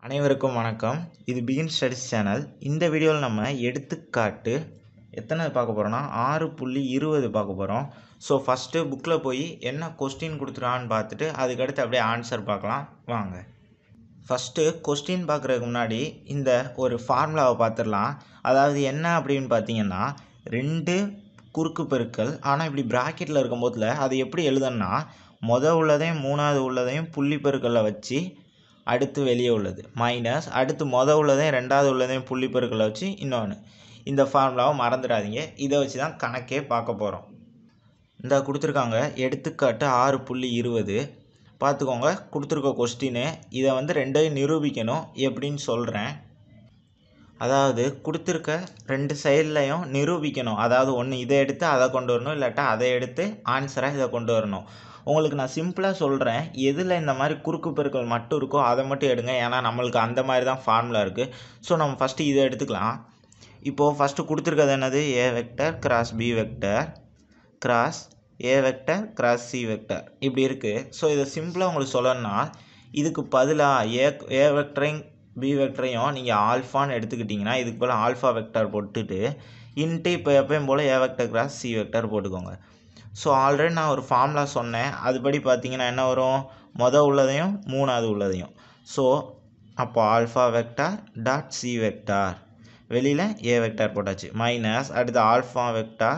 அனைவருக்கும் வணக்கம் இது பிகின் ஸ்டடிஸ் சேனல் இந்த வீடியோவில் நம்ம எடுத்துக்காட்டு எத்தனை பார்க்க போகிறோம்னா ஆறு புள்ளி இருபது பார்க்க போகிறோம் ஸோ ஃபஸ்ட்டு புக்கில் போய் என்ன கொஸ்டின் கொடுத்துருக்கான்னு பார்த்துட்டு அதுக்கடுத்து அப்படியே ஆன்சர் பார்க்கலாம் வாங்க ஃபஸ்ட்டு கொஸ்டின் பார்க்குறதுக்கு முன்னாடி இந்த ஒரு ஃபார்முலாவை பார்த்துடலாம் அதாவது என்ன அப்படின்னு பார்த்தீங்கன்னா ரெண்டு குறுக்கு பெருக்கல் ஆனால் இப்படி ப்ராக்கெட்டில் இருக்கும்போதில் அது எப்படி எழுதணும்னா மொதல் உள்ளதையும் மூணாவது உள்ளதையும் புள்ளி பெருக்கல்ல வச்சு அடுத்து வெளியே உள்ளது மைனஸ் அடுத்து மொதல் உள்ளதையும் ரெண்டாவது உள்ளதையும் புள்ளி பெருக்கல்ல வச்சு இன்னொன்று இந்த ஃபார்முலாவை மறந்துடாதீங்க இதை வச்சு தான் கணக்கே பார்க்க போகிறோம் இந்த கொடுத்துருக்காங்க எடுத்துக்காட்டு ஆறு புள்ளி இருபது பார்த்துக்கோங்க கொடுத்துருக்க கொஸ்டின் இதை வந்து ரெண்டையும் நிரூபிக்கணும் எப்படின்னு சொல்கிறேன் அதாவது கொடுத்துருக்க ரெண்டு சைட்லையும் நிரூபிக்கணும் அதாவது ஒன்று இதை எடுத்து அதை கொண்டு வரணும் இல்லாட்டா அதை எடுத்து ஆன்சராக இதை கொண்டு வரணும் உங்களுக்கு நான் சிம்பிளாக சொல்கிறேன் எதில் இந்த மாதிரி குறுக்கு பெருக்கல் மட்டும் இருக்கோ அதை மட்டும் எடுங்க ஏன்னா நம்மளுக்கு அந்த மாதிரி தான் ஃபார்முலா இருக்குது ஸோ நம்ம ஃபஸ்ட்டு இதை எடுத்துக்கலாம் இப்போது ஃபஸ்ட்டு கொடுத்துருக்கிறது என்னது A vector cross B vector cross A vector cross C vector இப்படி இருக்குது ஸோ இதை சிம்பிளாக உங்களுக்கு சொல்லணும்னா இதுக்கு பதிலாக ஏ ஏ வெக்டரையும் பி வெக்டரையும் நீங்கள் ஆல்ஃபான்னு எடுத்துக்கிட்டிங்கன்னா இதுக்கு போல் ஆல்ஃபா வெக்டர் போட்டுட்டு இன்ட்டு இப்போ எப்பயும் போல் A vector cross C vector போட்டுக்கோங்க ஸோ ஆல்ரெடி நான் ஒரு ஃபார்முலா சொன்னேன் அதுபடி பார்த்தீங்கன்னா என்ன வரும் மொதல் உள்ளதையும் மூணாவது உள்ளதையும் ஸோ அப்போ alpha vector dot C vector வெளியில் ஏ வெக்டார் போட்டாச்சு மைனஸ் அடுத்து alpha vector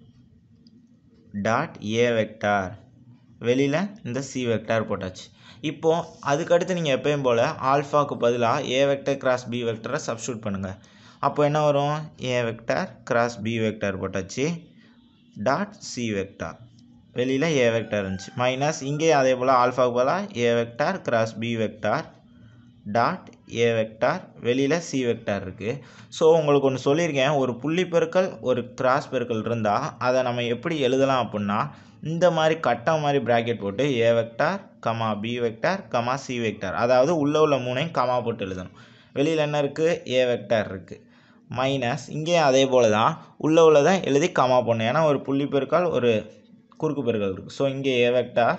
dot A vector வெளியில் இந்த சி வெக்டார் போட்டாச்சு இப்போது அதுக்கடுத்து நீங்கள் எப்பயும் போல் ஆல்ஃபாவுக்கு பதிலாக ஏ வெக்டர் கிராஸ் பி வெக்டரை சப்ஸ்டியூட் பண்ணுங்கள் அப்போ என்ன வரும் A vector cross B vector போட்டாச்சு டாட் சி வெக்டார் வெளியில் ஏ வெக்டார் இருந்துச்சு மைனஸ் இங்கே அதே போல் ஆல்ஃபாவுக்கு பதிலாக A vector cross B vector dot A vector வெளியில் சி வெக்டார் இருக்குது ஸோ உங்களுக்கு ஒன்று சொல்லியிருக்கேன் ஒரு புள்ளி பெருக்கல் ஒரு கிராஸ் பெருக்கல் இருந்தால் அதை நம்ம எப்படி எழுதலாம் அப்படின்னா இந்த மாதிரி கட்டம் மாதிரி ப்ராக்கெட் போட்டு A vector comma B vector comma C vector அதாவது உள்ளே உள்ள மூணையும் கமா போட்டு எழுதணும் வெளியில் என்ன இருக்குது ஏ வெக்டார் இருக்குது மைனஸ் இங்கேயும் அதே போல் தான் உள்ளே உள்ளதை எழுதி கமா போடணும் ஏன்னா ஒரு புள்ளி பெருக்கால் ஒரு குறுக்கு பெருக்கல் இருக்குது ஸோ இங்கே ஏ வெக்டார்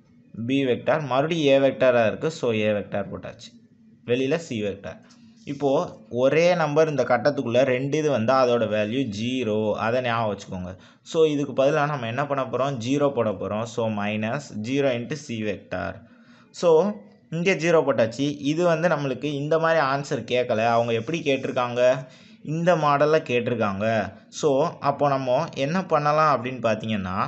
பி வெக்டார் மறுபடியும் ஏ வெக்டாராக இருக்குது ஸோ ஏ வெக்டார் போட்டாச்சு வெளியில் சி வெக்டார் இப்போது ஒரே நம்பர் இந்த கட்டத்துக்குள்ளே ரெண்டு இது வந்தால் அதோட வேல்யூ ஜீரோ அதை ஞாபகம் வச்சுக்கோங்க ஸோ இதுக்கு பதிலாக நம்ம என்ன பண்ண போகிறோம் ஜீரோ போட போகிறோம் so minus zero into C vector so இங்கே ஜீரோ போட்டாச்சு இது வந்து நம்மளுக்கு இந்த மாதிரி ஆன்சர் கேட்கல அவங்க எப்படி கேட்டிருக்காங்க இந்த மாடலில் கேட்டிருக்காங்க ஸோ அப்போ நம்ம என்ன பண்ணலாம் அப்படின்னு பார்த்தீங்கன்னா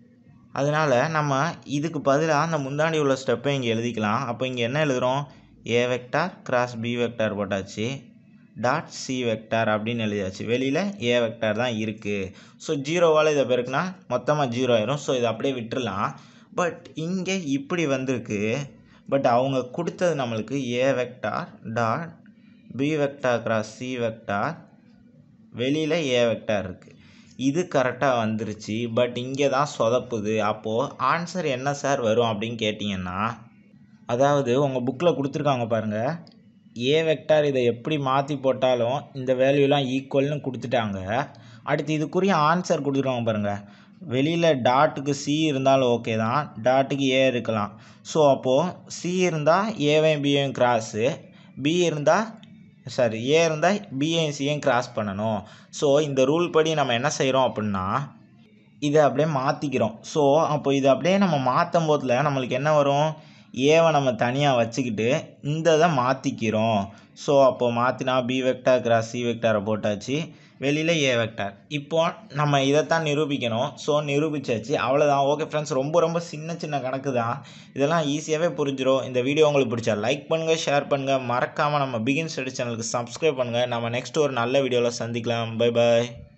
அதனால் நம்ம இதுக்கு பதிலாக அந்த முந்தாண்டி உள்ள ஸ்டெப்பை இங்கே எழுதிக்கலாம் அப்போ இங்கே என்ன எழுதுகிறோம் A vector cross B vector போட்டாச்சு டாட் சி வெக்டார் அப்படின்னு எழுதியாச்சு வெளியில் ஏ வெக்டார் தான் இருக்குது ஸோ ஜீரோவால் இதை பெருக்குனா மொத்தமாக ஜீரோ ஆயிரும் ஸோ இதை அப்படியே விட்டுறலாம் பட் இங்கே இப்படி வந்திருக்கு பட் அவங்க கொடுத்தது நம்மளுக்கு A vector dot B vector cross C vector வெளியில் ஏ வெக்டார் இருக்குது இது கரெக்டாக வந்துருச்சு பட் இங்கே தான் சொதப்புது அப்போது ஆன்சர் என்ன சார் வரும் அப்படின்னு கேட்டிங்கன்னா அதாவது உங்கள் புக்கில் கொடுத்துருக்காங்க பாருங்கள் ஏ வெக்டார் இதை எப்படி மாற்றி போட்டாலும் இந்த வேல்யூலாம் ஈக்குவல்னு கொடுத்துட்டாங்க அடுத்து இதுக்குரிய ஆன்சர் கொடுத்துருவாங்க பாருங்கள் வெளியில் டாட்டுக்கு சி இருந்தாலும் ஓகே தான் டாட்டுக்கு ஏ இருக்கலாம் ஸோ அப்போது சி இருந்தால் ஏவையும் பியும் கிராஸு பி இருந்தால் சாரி ஏ இருந்தால் பிஏயும் சியும் கிராஸ் பண்ணணும் ஸோ இந்த ரூல் படி நம்ம என்ன செய்கிறோம் அப்படின்னா இதை அப்படியே மாற்றிக்கிறோம் ஸோ அப்போ இதை அப்படியே நம்ம மாற்றும் போதில் நம்மளுக்கு என்ன வரும் ஏவை நம்ம தனியாக வச்சுக்கிட்டு இந்த இதை மாற்றிக்கிறோம் ஸோ அப்போது மாற்றினா பி வெக்டார் கிராஸ் சி வெக்டாரை போட்டாச்சு வெளியில் ஏ வெக்டார் இப்போ நம்ம இதைத்தான் நிரூபிக்கணும் ஸோ நிரூபிச்சாச்சு அவ்வளோதான் ஓகே ஃப்ரெண்ட்ஸ் ரொம்ப ரொம்ப சின்ன சின்ன கணக்கு தான் இதெல்லாம் ஈஸியாகவே புரிஞ்சிடும் இந்த வீடியோ உங்களுக்கு பிடிச்சா லைக் பண்ணுங்கள் ஷேர் பண்ணுங்கள் மறக்காமல் நம்ம பிகின் ஸ்டடி சேனலுக்கு சப்ஸ்கிரைப் பண்ணுங்கள் நம்ம நெக்ஸ்ட் ஒரு நல்ல வீடியோவில் சந்திக்கலாம் பை பாய்